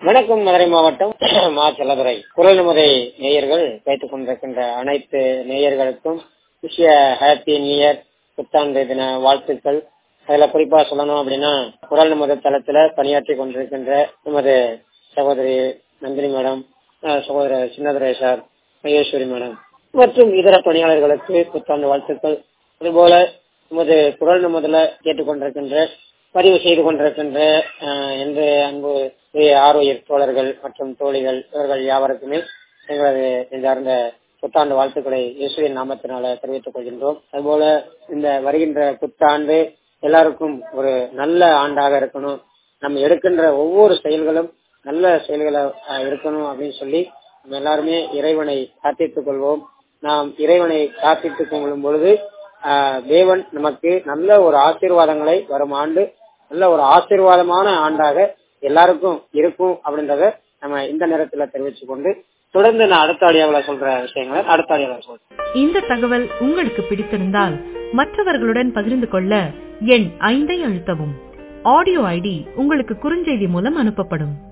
வணக்கம் மதுரை மாவட்டம் மா செல்லதுரை குரல் முறை நேயர்கள் வைத்துக் கொண்டிருக்கின்ற அனைத்து நேயர்களுக்கும் விஷய ஹாப்பி நியூ இயர் புத்தாண்டு தின வாழ்த்துக்கள் அதுல குறிப்பா சொல்லணும் அப்படின்னா குரல் நமது தளத்துல பணியாற்றி கொண்டிருக்கின்ற நமது சகோதரி நந்தினி மேடம் அஹ் சகோதரர் சின்னதுரை சார் மகேஸ்வரி மேடம் மற்றும் இதர பணியாளர்களுக்கு புத்தாண்டு வாழ்த்துக்கள் அதுபோல நமது குரல் நமதுல கேட்டுக்கொண்டிருக்கின்ற பதிவு செய்து கொண்டிருக்கின்ற அஹ், எந்த அன்பு ஆரோக்கிய தோழர்கள் மற்றும் தோழிகள் இவர்கள் யாவருக்குமே எங்களது நெஞ்சார்ந்த புத்தாண்டு வாழ்த்துக்களை இயேசுவின் நாமத்தினால தெரிவித்துக் கொள்கின்றோம் அதுபோல இந்த வருகின்ற புத்தாண்டு எல்லாருக்கும் ஒரு நல்ல ஆண்டாக இருக்கணும் நம்ம எடுக்கின்ற ஒவ்வொரு செயல்களும் நல்ல செயல்களா அஹ், இருக்கணும் அப்படின்னு சொல்லி நம்ம எல்லாருமே இறைவனை காத்திட்டுக் கொள்வோம் நாம் இறைவனை காத்திட்டுக் கொள்ளும் பொழுது ஆஹ், தேவன் நமக்கு நல்ல ஒரு ஆசீர்வாதங்களை வரும் ஆண்டு நல்ல ஒரு ஆசீர்வாதமான ஆண்டாக எல்லாருக்கும் இருக்கும் அப்படின்றத நம்ம இந்த நேரத்துல தெரிவித்துக் கொண்டு தொடர்ந்து நான் அடுத்த ஆடியோவில் சொல்ற விஷயங்களை அடுத்த ஆடியோவில் சொல்றேன் இந்த தகவல் உங்களுக்கு பிடித்திருந்தால் மற்றவர்களுடன் பகிர்ந்து கொள்ள எண் ஐந்தை அழுத்தவும் ஆடியோ ஐடி உங்களுக்கு குறுஞ்செய்தி மூலம் அனுப்பப்படும்